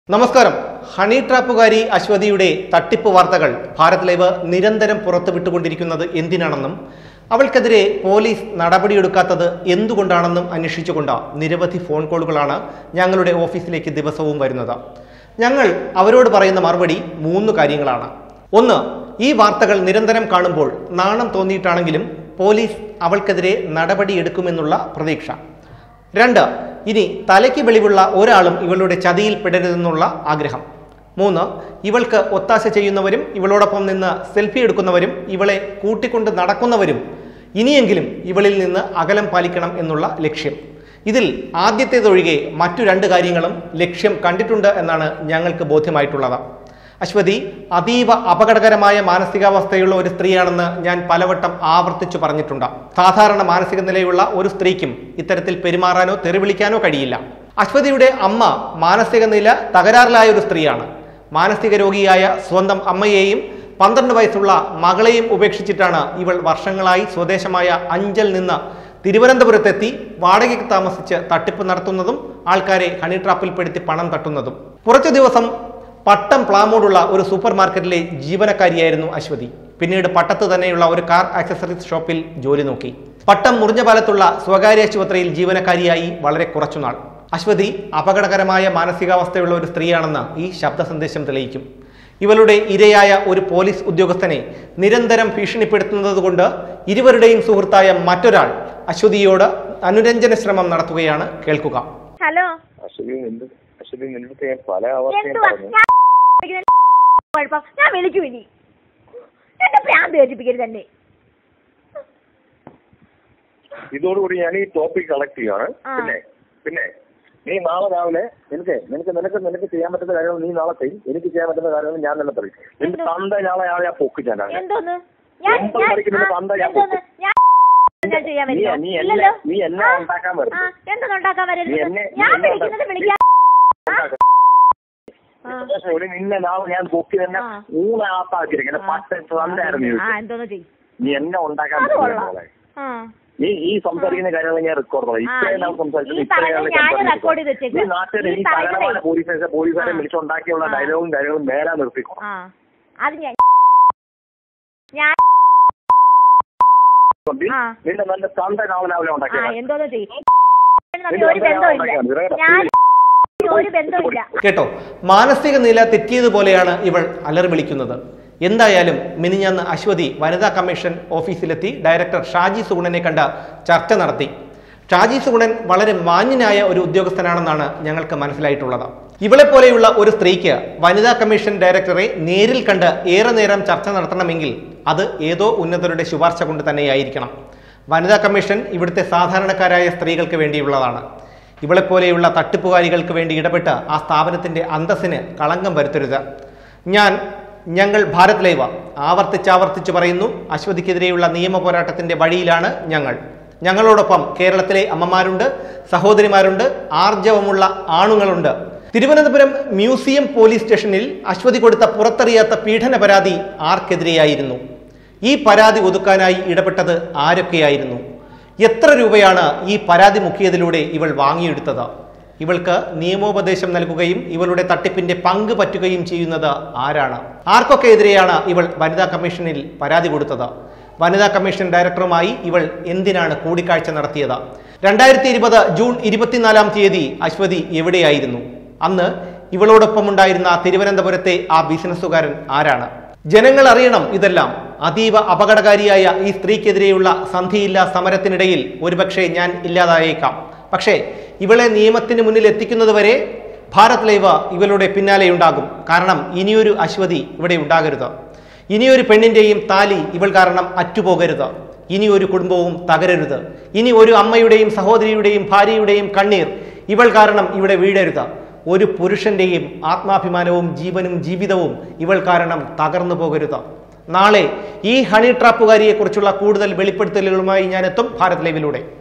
നമസ്കാരം ഹണി ട്രാപ്പുകാരി അശ്വതിയുടെ തട്ടിപ്പ് വാർത്തകൾ ഭാരത് ലൈവ് നിരന്തരം പുറത്തുവിട്ടുകൊണ്ടിരിക്കുന്നത് എന്തിനാണെന്നും അവൾക്കെതിരെ പോലീസ് നടപടിയെടുക്കാത്തത് എന്തുകൊണ്ടാണെന്നും അന്വേഷിച്ചുകൊണ്ട് നിരവധി ഫോൺ കോളുകളാണ് ഞങ്ങളുടെ ഓഫീസിലേക്ക് ദിവസവും വരുന്നത് ഞങ്ങൾ അവരോട് പറയുന്ന മറുപടി മൂന്ന് കാര്യങ്ങളാണ് ഒന്ന് ഈ വാർത്തകൾ നിരന്തരം കാണുമ്പോൾ നാണം തോന്നിയിട്ടാണെങ്കിലും പോലീസ് അവൾക്കെതിരെ നടപടിയെടുക്കുമെന്നുള്ള പ്രതീക്ഷ രണ്ട് ഇനി തലയ്ക്ക് വെളിവുള്ള ഒരാളും ഇവളുടെ ചതിയിൽ പെടരുതെന്നുള്ള ആഗ്രഹം മൂന്ന് ഇവൾക്ക് ഒത്താശ ചെയ്യുന്നവരും ഇവളോടൊപ്പം നിന്ന് സെൽഫി എടുക്കുന്നവരും ഇവളെ കൂട്ടിക്കൊണ്ട് നടക്കുന്നവരും ഇനിയെങ്കിലും ഇവളിൽ നിന്ന് അകലം പാലിക്കണം എന്നുള്ള ലക്ഷ്യം ഇതിൽ ആദ്യത്തേതൊഴികെ മറ്റു രണ്ട് കാര്യങ്ങളും ലക്ഷ്യം കണ്ടിട്ടുണ്ട് എന്നാണ് ഞങ്ങൾക്ക് ബോധ്യമായിട്ടുള്ളത് അശ്വതി അതീവ അപകടകരമായ മാനസികാവസ്ഥയുള്ള ഒരു സ്ത്രീയാണെന്ന് ഞാൻ പലവട്ടം ആവർത്തിച്ചു പറഞ്ഞിട്ടുണ്ട് സാധാരണ മാനസിക നിലയുള്ള ഒരു സ്ത്രീക്കും ഇത്തരത്തിൽ പെരുമാറാനോ തെറിവിളിക്കാനോ കഴിയില്ല അശ്വതിയുടെ അമ്മ മാനസിക നില തകരാറിലായ ഒരു സ്ത്രീയാണ് മാനസിക രോഗിയായ സ്വന്തം അമ്മയെയും പന്ത്രണ്ട് വയസ്സുള്ള മകളെയും ഉപേക്ഷിച്ചിട്ടാണ് ഇവൾ വർഷങ്ങളായി സ്വദേശമായ അഞ്ചൽ നിന്ന് തിരുവനന്തപുരത്തെത്തി വാടകയ്ക്ക് താമസിച്ച് തട്ടിപ്പ് നടത്തുന്നതും ആൾക്കാരെ ഹണി ട്രാപ്പിൽപ്പെടുത്തി പണം തട്ടുന്നതും കുറച്ചു ദിവസം പട്ടം പ്ലാമോടുള്ള ഒരു സൂപ്പർ മാർക്കറ്റിലെ ജീവനക്കാരിയായിരുന്നു അശ്വതി പിന്നീട് പട്ടത്ത് തന്നെയുള്ള ഒരു കാർ ആക്സസറീസ് ഷോപ്പിൽ ജോലി നോക്കി പട്ടം മുറിഞ്ഞപാലത്തുള്ള സ്വകാര്യ ആശുപത്രിയിൽ ജീവനക്കാരിയായി വളരെ കുറച്ചുനാൾ അശ്വതി അപകടകരമായ മാനസികാവസ്ഥയുള്ള ഒരു സ്ത്രീയാണെന്ന് ഈ ശബ്ദ സന്ദേശം തെളിയിക്കും ഇവളുടെ ഇരയായ ഒരു പോലീസ് ഉദ്യോഗസ്ഥനെ നിരന്തരം ഭീഷണിപ്പെടുത്തുന്നത് കൊണ്ട് ഇരുവരുടെയും സുഹൃത്തായ മറ്റൊരാൾ അശ്വതിയോട് അനുരഞ്ജന ശ്രമം നടത്തുകയാണ് കേൾക്കുക ഹലോ അശ്വതി നിന്റെ അശ്വതി നിന്റെ ഞാൻ പല ആവർത്തിയും എന്തുവാ പറഞ്ഞു ഞാൻ വിളിക്കുന്ന കുഴപ്പം ഞാൻ വിളിക്കും ഇനി എന്റെ ഭ്രാന്ത് കേൾപ്പിക്കരുത് തന്നെ ഇതോടുകൂടി ഞാൻ ഈ ടോപ്പിക് കളക്ട് ചെയ്യാണ് ആ. പിന്നെ പിന്നെ നീ നാളെ രാവിലെ നിനക്ക് നിനക്ക് നിനക്ക് നിനക്ക് ചെയ്യാൻ പറ്റുന്ന കാര്യങ്ങൾ നീ നാളെ ചെയ്യും എനിക്ക് ചെയ്യാൻ പറ്റുന്ന കാര്യങ്ങൾ ഞാൻ തന്നെ പറയും നിന്റെ എന്തോ? തന്ത നാളെ ഞാൻ ഞാൻ പൊക്കി ഞാൻ അങ്ങനെ. എന്തോന്ന് ഞാൻ ഒമ്പത് ഞാൻ മണിക്ക് നിന്റെ ആ, തന്ത ഞാൻ എന്തോന്ന് പൊക്കും. ഞാൻ ഞാൻ ചെയ്യാൻ നീ- പറ്റുമോ നീ എന്നെ- ഇല്ലല്ലോ നീ എന്നെ ആ, ഉണ്ടാക്കാൻ വരരുത്. ആ എന്തോന്ന് ഉണ്ടാക്കാൻ നീ വരരുത് എന്നെ- നീ ഞാൻ എന്നെ വിളിക്കുന്നത് ഉണ്ടാക്കാൻ- വിളിക്കാൻ ആ. ഒരു നിന്നെ നാളെ ഞാൻ പൊക്കി തന്നെ ആ. ഊണാപ്പാക്കിയിരിക്കും എന്റെ പട്ട തന്തായിരുന്നു ആ ചോദിച്ചു എന്തോന്ന് ചെയ്യും നീ എന്നെ ഉണ്ടാക്കാൻ അത് പറ്റില്ല കൊള്ളാം മോളെ. ആ നീ ഈ സംസാരിക്കുന്ന കാര്യങ്ങൾ ഞാൻ റെക്കോർഡ് ചെയ്യും ആ, ഇത്രയും നാൾ ഈ- സംസാരിച്ചത് ഈ ഇത്രയും പറയുന്നത് നാൾ ഞാൻ സംസാരിച്ചത്. record ചെയ്ത് വെച്ചേക്കുവാ. നീ നാട്ടിൽ ഈ ഈ പറയുന്നത് സകലമായ പോലീസ് പോലീസുകാരെ ആ. വിളിച്ചുണ്ടാക്കിയുള്ള ആ. ഡയലോഗും കാര്യങ്ങളും നേരാ നിർത്തിക്കോ ആ അത് ഞാൻ ഞാൻ ആ. നിന്റെ നല്ല തന്ത നാവലാവല ആ ഉണ്ടാക്കിയത് എന്തോന്ന് ചെയ്യും തമ്മിൽ ഒരു ബന്ധമില്ല ഞാൻ ഒരു ബന്ധമില്ല കേട്ടോ മാനസിക നില തെറ്റിയതുപോലെയാണ് ഇവൾ അലറി വിളിക്കുന്നത് എന്തായാലും മിനിഞ്ഞാന്ന് അശ്വതി വനിതാ കമ്മീഷൻ ഓഫീസിലെത്തി ഡയറക്ടർ ഷാജി സുഗുണനെ കണ്ട് ചർച്ച നടത്തി ഷാജി സുഗുണൻ വളരെ മാന്യനായ ഒരു ഉദ്യോഗസ്ഥനാണെന്നാണ് ഞങ്ങൾക്ക് മനസ്സിലായിട്ടുള്ളത് ഇവളെ പോലെയുള്ള ഒരു സ്ത്രീക്ക് വനിതാ കമ്മീഷൻ ഡയറക്ടറെ നേരിൽ കണ്ട് ഏറെ നേരം ചർച്ച നടത്തണമെങ്കിൽ അത് ഏതോ ഉന്നതരുടെ ശുപാർശ കൊണ്ട് തന്നെയായിരിക്കണം വനിതാ കമ്മീഷൻ ഇവിടുത്തെ സാധാരണക്കാരായ സ്ത്രീകൾക്ക് വേണ്ടിയുള്ളതാണ് ഇവളെപ്പോലെയുള്ള തട്ടിപ്പുകാരികൾക്ക് വേണ്ടി ഇടപെട്ട് ആ സ്ഥാപനത്തിന്റെ അന്തസ്സിന് കളങ്കം വരുത്തരുത് ഞാൻ ഞങ്ങൾ ഭാരത് ലൈവ ആവർത്തിച്ചാവർത്തിച്ച് പറയുന്നു അശ്വതിക്കെതിരെയുള്ള നിയമ പോരാട്ടത്തിന്റെ വഴിയിലാണ് ഞങ്ങൾ ഞങ്ങളോടൊപ്പം കേരളത്തിലെ അമ്മമാരുണ്ട് സഹോദരിമാരുണ്ട് ആർജവമുള്ള ആണുങ്ങളുണ്ട് തിരുവനന്തപുരം മ്യൂസിയം പോലീസ് സ്റ്റേഷനിൽ അശ്വതി കൊടുത്ത പുറത്തറിയാത്ത പീഡന പരാതി ആർക്കെതിരെയായിരുന്നു ഈ പരാതി ഒതുക്കാനായി ഇടപെട്ടത് ആരൊക്കെയായിരുന്നു എത്ര രൂപയാണ് ഈ പരാതി മുക്കിയതിലൂടെ ഇവൾ വാങ്ങിയെടുത്തത് ഇവൾക്ക് നിയമോപദേശം നൽകുകയും ഇവളുടെ തട്ടിപ്പിന്റെ പങ്ക് പറ്റുകയും ചെയ്യുന്നത് ആരാണ് ആർക്കൊക്കെ എതിരെയാണ് ഇവൾ വനിതാ കമ്മീഷനിൽ പരാതി കൊടുത്തത് വനിതാ കമ്മീഷൻ ഡയറക്ടറുമായി ഇവൾ എന്തിനാണ് കൂടിക്കാഴ്ച നടത്തിയത് രണ്ടായിരത്തി ഇരുപത് ജൂൺ ഇരുപത്തിനാലാം തീയതി അശ്വതി എവിടെയായിരുന്നു അന്ന് ഇവളോടൊപ്പം ഉണ്ടായിരുന്ന തിരുവനന്തപുരത്തെ ആ ബിസിനസ്സുകാരൻ ആരാണ് ജനങ്ങൾ അറിയണം ഇതെല്ലാം അതീവ അപകടകാരിയായ ഈ സ്ത്രീക്കെതിരെയുള്ള സന്ധിയില്ലാ സമരത്തിനിടയിൽ ഒരുപക്ഷെ ഞാൻ ഇല്ലാതായേക്കാം പക്ഷേ ഇവളെ നിയമത്തിന് മുന്നിൽ എത്തിക്കുന്നതുവരെ ഭാരത് ലൈവ് ഇവളുടെ പിന്നാലെ ഉണ്ടാകും കാരണം ഇനിയൊരു അശ്വതി ഇവിടെ ഉണ്ടാകരുത് ഇനിയൊരു പെണ്ണിന്റെയും താലി ഇവൾ കാരണം അറ്റുപോകരുത് ഇനി ഒരു കുടുംബവും തകരരുത് ഇനി ഒരു അമ്മയുടെയും സഹോദരിയുടെയും ഭാര്യയുടെയും കണ്ണീർ ഇവൾ കാരണം ഇവിടെ വീഴരുത് ഒരു പുരുഷന്റെയും ആത്മാഭിമാനവും ജീവനും ജീവിതവും ഇവൾ കാരണം തകർന്നു പോകരുത് നാളെ ഈ ഹണി ട്രാപ്പുകാരിയെക്കുറിച്ചുള്ള കൂടുതൽ വെളിപ്പെടുത്തലുകളുമായി ഞാൻ എത്തും ഭാരത് ലൈവിലൂടെ